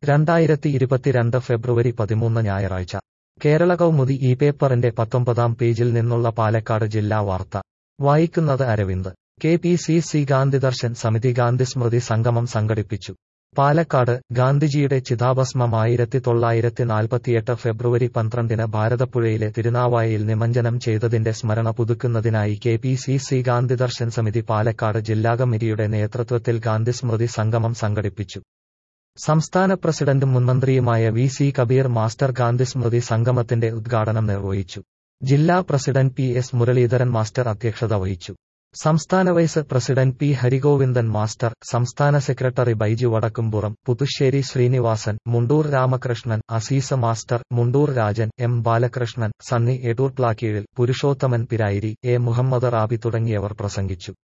രണ്ടായിരത്തി ഇരുപത്തിരണ്ട് ഫെബ്രുവരി പതിമൂന്ന് ഞായറാഴ്ച കേരള കൗമുദി ഈ പേപ്പറിന്റെ പത്തൊമ്പതാം പേജിൽ നിന്നുള്ള പാലക്കാട് ജില്ലാ വാർത്ത വായിക്കുന്നത് Aravind K P C C Gandhidarshan Samiti Gandhi സ്മൃതി സംഗമം സംഘടിപ്പിച്ചു പാലക്കാട് ഗാന്ധിജിയുടെ ചിതാഭസ്മം ആയിരത്തി തൊള്ളായിരത്തി നാൽപ്പത്തിയെട്ട് ഫെബ്രുവരി പന്ത്രണ്ടിന് ഭാരതപ്പുഴയിലെ തിരുനാവായയിൽ നിമഞ്ജനം ചെയ്തതിന്റെ സ്മരണ പുതുക്കുന്നതിനായി K P C C Gandhidarshan Samiti Palakkad ജില്ലാ കമ്മിറ്റിയുടെ നേതൃത്വത്തിൽ ഗാന്ധി സ്മൃതി സംഗമം സംഘടിപ്പിച്ചു സംസ്ഥാന പ്രസിഡന്റും മുൻമന്ത്രിയുമായ V C Kabeer master Gandhi Smriti സംഗമത്തിന്റെ ഉദ്ഘാടനം നിർവഹിച്ചു ജില്ലാ president P S Muraleedharan master അധ്യക്ഷത വഹിച്ചു സംസ്ഥാന vice president P Harigovindan master സംസ്ഥാന secretary Baiju Vadakkumpuram Puthussery Sreenivasan Mundoor Ramakrishnan Azeez master Mundoor Rajan M Balakrishnan Sunny Edoor Plakkeezhil Purushothaman Pirayiri A Muhammad Rabi തുടങ്ങിയവർ പ്രസംഗിച്ചു